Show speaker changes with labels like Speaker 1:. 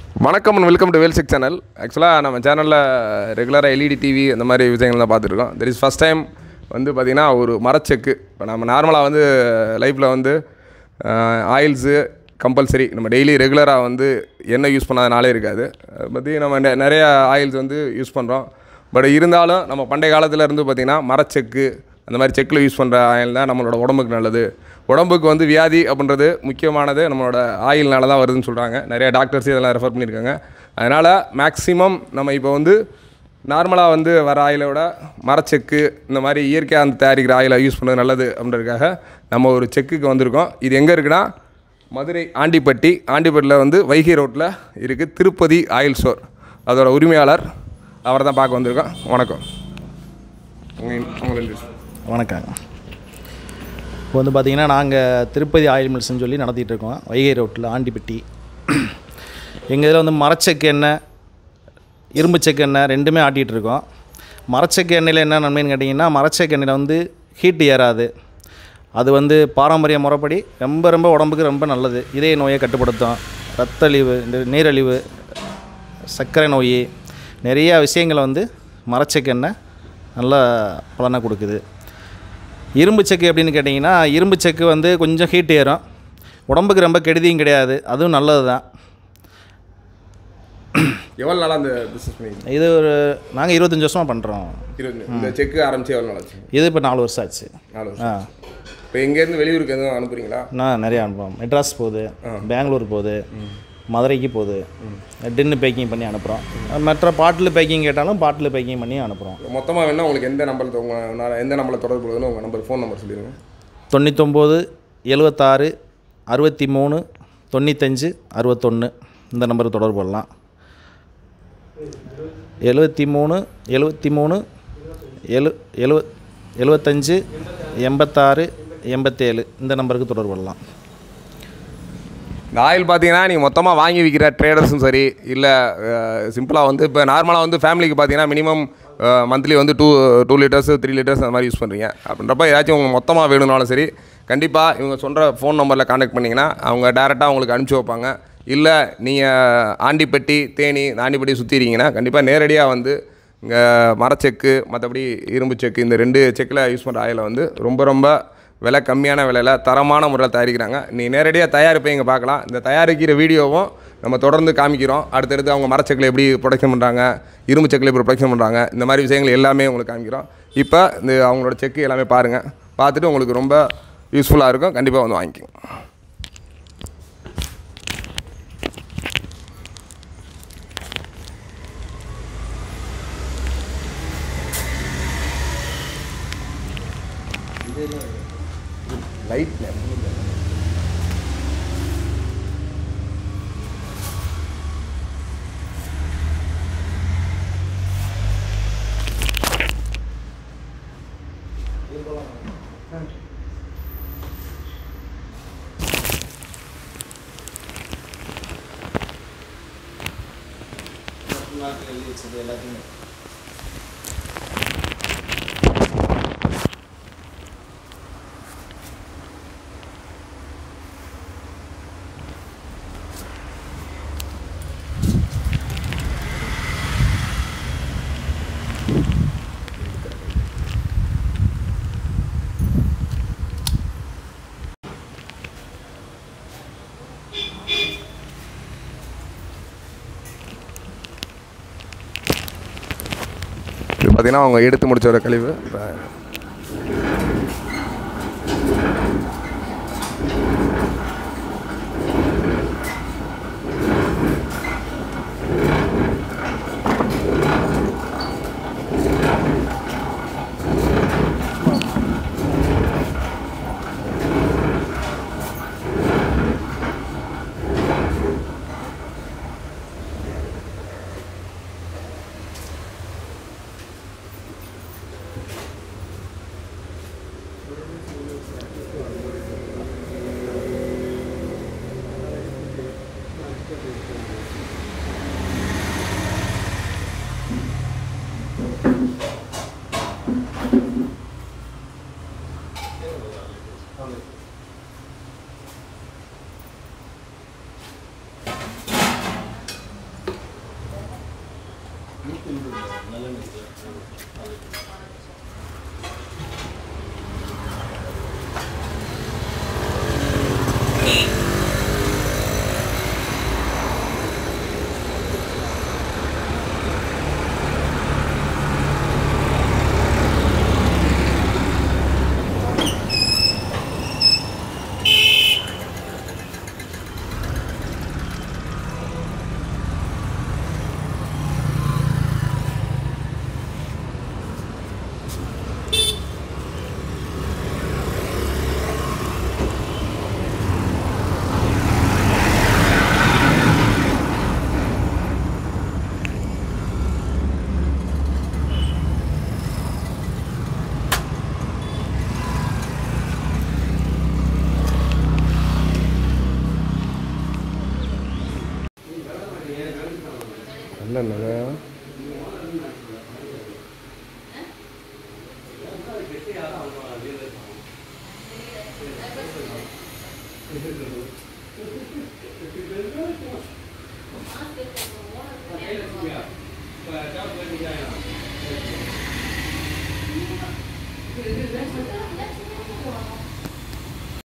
Speaker 1: வணக்கம் and welcome to வேல்செக் channel ஆக்சுவலாக நம்ம சேனலில் ரெகுலராக எல்இடி டிவி அந்த மாதிரி விஷயங்கள் தான் பார்த்துருக்கோம் தெர் இஸ் ஃபஸ்ட் டைம் வந்து பார்த்திங்கன்னா ஒரு மரச்செக்கு இப்போ நம்ம நார்மலாக வந்து லைஃப்பில் வந்து ஆயில்ஸு கம்பல்சரி நம்ம டெய்லி ரெகுலராக வந்து எண்ணெய் யூஸ் பண்ணாதனாலே இருக்காது அதை பற்றி நம்ம நெ- நிறைய ஆயில்ஸ் வந்து யூஸ் பண்ணுறோம் பட் இருந்தாலும் நம்ம பண்டைய காலத்தில் இருந்து பார்த்திங்கன்னா மரச்செக்கு அந்த மாதிரி செக்கில் யூஸ் பண்ணுற ஆயில் தான் நம்மளோட உடம்புக்கு நல்லது உடம்புக்கு வந்து வியாதி அப்படின்றது முக்கியமானது நம்மளோட ஆயில்னால தான் வருதுன்னு சொல்கிறாங்க நிறைய டாக்டர்ஸ் இதெல்லாம் ரெஃபர் பண்ணியிருக்காங்க அதனால் மேக்ஸிமம் நம்ம இப்போ வந்து நார்மலாக வந்து வர ஆயிலை விட மரச்செக்கு இந்த மாதிரி இயற்கையாக அந்த தயாரிக்கிற ஆயிலை யூஸ் பண்ணது நல்லது அப்படின்றதுக்காக நம்ம ஒரு செக்குக்கு வந்திருக்கோம் இது எங்கே இருக்குன்னா மதுரை ஆண்டிப்பட்டி ஆண்டிப்பட்டியில் வந்து வைகை ரோட்டில் இருக்குது திருப்பதி ஆயில் ஸ்டோர் அதோட உரிமையாளர் அவரை தான் பார்க்க வந்திருக்கோம் வணக்கம் உங்கள் உங்களை
Speaker 2: வணக்கம் இப்போ வந்து பார்த்திங்கன்னா நாங்கள் திருப்பதி ஆயில் மில்ஸ்னு சொல்லி நடத்திட்டு இருக்கோம் வைகை ரோட்டில் ஆண்டிப்பட்டி எங்கள் இதில் வந்து மரச்செக்கு எண்ணெய் இரும்பு செக்கு எண்ணெய் ரெண்டுமே ஆட்டிகிட்டு இருக்கோம் மரச்செக்கு எண்ணெயில் என்ன நன்மைன்னு கேட்டிங்கன்னா மரச்செக்கு எண்ணெயில் வந்து ஹீட் ஏறாது அது வந்து பாரம்பரிய முறைப்படி ரொம்ப ரொம்ப உடம்புக்கு ரொம்ப நல்லது இதய நோயை கட்டுப்படுத்தும் ரத்தழிவு இந்த நீரழிவு சர்க்கரை நோய் நிறையா விஷயங்களை வந்து மரச்செக்கு எண்ணெய் நல்ல பலனை கொடுக்குது இரும்பு செக்கு எப்படின்னு கேட்டிங்கன்னா இரும்பு செக்கு வந்து கொஞ்சம் ஹீட் ஏறும் உடம்புக்கு ரொம்ப கெடுதியும் கிடையாது அதுவும் நல்லது தான்
Speaker 1: எவ்வளோ நாளாக அந்த பிஸ்னஸ் பண்ணி
Speaker 2: இது ஒரு நாங்கள் இருபத்தஞ்சி வருஷமாக பண்ணுறோம்
Speaker 1: இருபது இந்த செக்கு ஆரம்பிச்சு எவ்வளோ நாள் ஆச்சு
Speaker 2: இது இப்போ நாலு வருஷம் ஆச்சு
Speaker 1: நாலு
Speaker 2: ஆ
Speaker 1: வருஷம் இப்போ இங்கேருந்து வெளியூருக்கு எதுவும் அனுப்புறீங்களா
Speaker 2: நான் நிறையா அனுப்புவோம் மெட்ராஸ் போகுது பெங்களூர் போகுது மதுரைக்கு போகுது டின்னு பேக்கிங் பண்ணி அனுப்புகிறோம் மற்ற பாட்டில் பேக்கிங் கேட்டாலும் பாட்டில் பேக்கிங் பண்ணி அனுப்புகிறோம்
Speaker 1: மொத்தமாக வேணா உங்களுக்கு எந்த நம்பர் உங்கள் எந்த நம்பரில் தொடர்பு கொள்ளுதுன்னு உங்கள் நம்பர் ஃபோன் நம்பர் சொல்லிடுங்க
Speaker 2: தொண்ணூத்தொம்பது எழுபத்தாறு அறுபத்தி மூணு தொண்ணூத்தஞ்சு அறுபத்தொன்று இந்த நம்பருக்கு தொடர்பு கொள்ளலாம் எழுபத்தி மூணு எழுபத்தி மூணு எழு எழு எழுபத்தஞ்சு எண்பத்தாறு எண்பத்தேழு இந்த நம்பருக்கு தொடர்பு கொள்ளலாம்
Speaker 1: இந்த ஆயில் பார்த்தீங்கன்னா நீங்கள் மொத்தமாக வாங்கி விற்கிற ட்ரேடர்ஸும் சரி இல்லை சிம்பிளாக வந்து இப்போ நார்மலாக வந்து ஃபேமிலிக்கு பார்த்தீங்கன்னா மினிமம் மந்த்லி வந்து two two litres three litres அந்த மாதிரி யூஸ் பண்ணுறீங்க அப்படின்றப்ப ஏதாச்சும் உங்களுக்கு மொத்தமாக வேணும்னாலும் சரி கண்டிப்பாக இவங்க சொல்கிற ஃபோன் நம்பரில் கான்டாக்ட் பண்ணிங்கன்னா அவங்க டேரெக்டாக உங்களுக்கு அனுப்பிச்சி வைப்பாங்க இல்லை நீங்கள் ஆண்டிப்பட்டி தேனி இந்த ஆண்டிப்பட்டி சுற்றிருக்கீங்கன்னா கண்டிப்பாக நேரடியாக வந்து இங்கே மரச்செக்கு மற்றபடி இரும்பு செக்கு இந்த ரெண்டு செக்கில் யூஸ் பண்ணுற ஆயிலை வந்து ரொம்ப ரொம்ப விலை கம்மியான விலையில் தரமான முறையில் தயாரிக்கிறாங்க நீ நேரடியாக தயாரிப்பை இங்கே பார்க்கலாம் இந்த தயாரிக்கிற வீடியோவும் நம்ம தொடர்ந்து காமிக்கிறோம் அடுத்தடுத்து அவங்க மரச்செக்கில் எப்படி ப்ரொடக்ஷன் பண்ணுறாங்க இரும்பு செக்கில் எப்படி ப்ரொடக்ஷன் பண்ணுறாங்க இந்த மாதிரி விஷயங்கள் எல்லாமே உங்களுக்கு காமிக்கிறோம் இப்போ இந்த அவங்களோட செக்கு எல்லாமே பாருங்கள் பார்த்துட்டு உங்களுக்கு ரொம்ப யூஸ்ஃபுல்லாக இருக்கும் கண்டிப்பாக வந்து வாங்கிக்கோங்க லைட் இது பார்த்தீங்கன்னா அவங்க எடுத்து முடிச்ச ஒரு கழிவு இப்ப நல்ல
Speaker 3: இப்போ